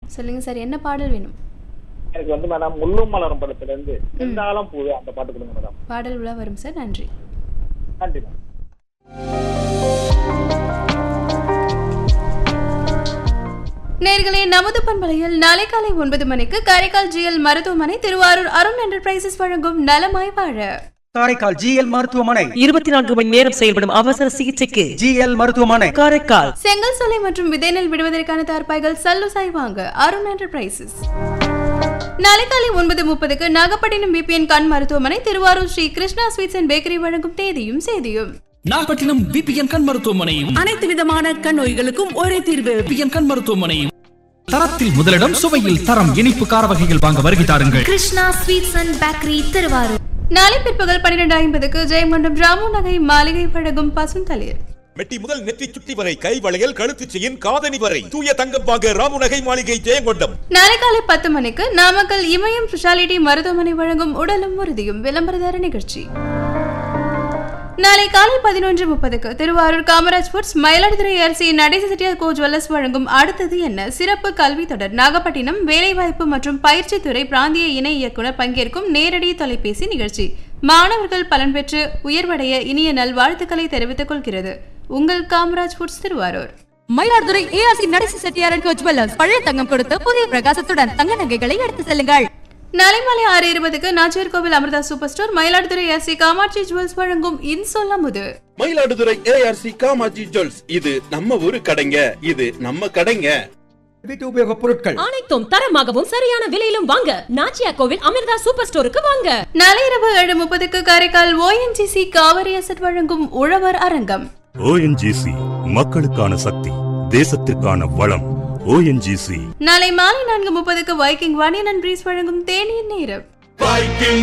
சொல்லுங்க சார் என்ன பாடல் வேணும் எனக்கு வந்து மேடம் முள்ளும் மலரும் படத்துல இருந்து செந்தாளம் பூவே அந்த பாட்டு கொடுங்க மேடம் பாடல் உலா வரும் சார் நன்றி நன்றி மேம் நேர்களே நமது பண்பலையில் நாளை காலை ஒன்பது மணிக்கு காரைக்கால் ஜிஎல் மருத்துவமனை திருவாரூர் அருண் என்டர்பிரைசஸ் வழங்கும் நலமாய் வாழ காரைக்கால் ஜிஎல் மருத்துவமனை இருபத்தி நான்கு மணி நேரம் செயல்படும் அவசர சிகிச்சைக்கு ஜிஎல் மருத்துவமனை காரைக்கால் செங்கல் சோலை மற்றும் விதைநெல் விடுவதற்கான தார்பாய்கள் சல்லுசாய் வாங்க அருண் என்டர்பிரைசஸ் நாளை காலை ஒன்பது முப்பதுக்கு நாகப்பட்டினம் பிபிஎன் கண் மருத்துவமனை Thiruvarur Sri Krishna sweets and bakery வழங்கும் தேதியும் செய்தியும் நாகப்பட்டினம் விபிஎன் கண் மருத்துவமனையும் அனைத்து விதமான கண் நோய்களுக்கும் ஒரே தீர்வு விபிஎன் கண் மருத்துவமனையும் தரத்தில் முதலிடம் சுவையில் தரம் இனிப்பு கார வகைகள் வாங்க வருகை தாருங்கள் Krishna sweets and bakery Thiruvarur நாளை பிற்பகல் பன்னிரண்டு ஐம்பதுக்கு ஜெயங்கொண்டம் ராமு நகை மாளிகை வழங்கும் பசுந்தளிர் மெட்டி முதல் நெற்றி சுட்டி வரை கை வளையல் கழுத்து செயின் காதணி வரை தூய தங்கம் வாங்க ராமுநகை மாளிகை ஜெயங்கொண்டம் நாளை காலை பத்து மணிக்கு நாமக்கல் இமயம் ஸ்பெஷாலிட்டி மருத்துவமனை வழங்கும் உடலும் உறுதியும் விளம்பரதார நிகழ்ச்சி நாளை காலை பதினொன்று முப்பதுக்கு திருவாரூர் காமராஜ் ஃபுட்ஸ் மயிலாடுதுறை அரிசி நடேச செட்டியார் கோ ஜுவல்லர்ஸ் வழங்கும் அடுத்தது என்ன சிறப்பு கல்வி தொடர் நாகப்பட்டினம் வேலைவாய்ப்பு மற்றும் பயிற்சித்துறை பிராந்திய இணை இயக்குனர் பங்கேற்கும் நேரடி தொலைபேசி நிகழ்ச்சி மாணவர்கள் பலன் பெற்று உயர்வடைய இனிய நல்வாழ்த்துக்களை தெரிவித்துக் கொள்கிறது உங்கள் காமராஜ் ஃபுட்ஸ் திருவாரூர் மயிலாடுதுறை ஏஆர்சி நடேச செட்டியாரன் கோ ஜுவல்லர்ஸ் பழைய தங்கம் கொடுத்து புதிய பிரகாசத்துடன் தங்க நகைகளை எடுத்து செல்லுங்கள் நாளை மாலை ஆறு இருபதுக்கு Nachiyar Kovil Amirtha super store Mayiladuthurai S C Kamatchi jewels வழங்கும் இன்சொல் அமுது மயிலாடுதுறை ஏஆர்சி காமாஜி ஜுவல்ஸ் இது நம்ம ஊரு கடைங்க இது நம்ம கடைங்க வீட்டு உபயோகப் பொருட்கள் அனைத்தும் தரமாகவும் சரியான விலையிலும் வாங்க நாச்சியா கோவில் அமிர்தா சூப்பர் ஸ்டோருக்கு வாங்க நாளை இரவு ஏழு முப்பதுக்கு காரைக்கால் ஓஎன்ஜிசி காவிரி அசட் வழங்கும் உழவர் அரங்கம் ஓஎன்ஜிசி மக்களுக்கான சக்தி தேசத்திற்கான வளம் ஓஎன்ஜிசி நாளை மாலை நான்கு முப்பதுக்கு வைக்கிங் வாணியன் அண்ட் பிரீஸ் வழங்கும் தேநீர் நேரம்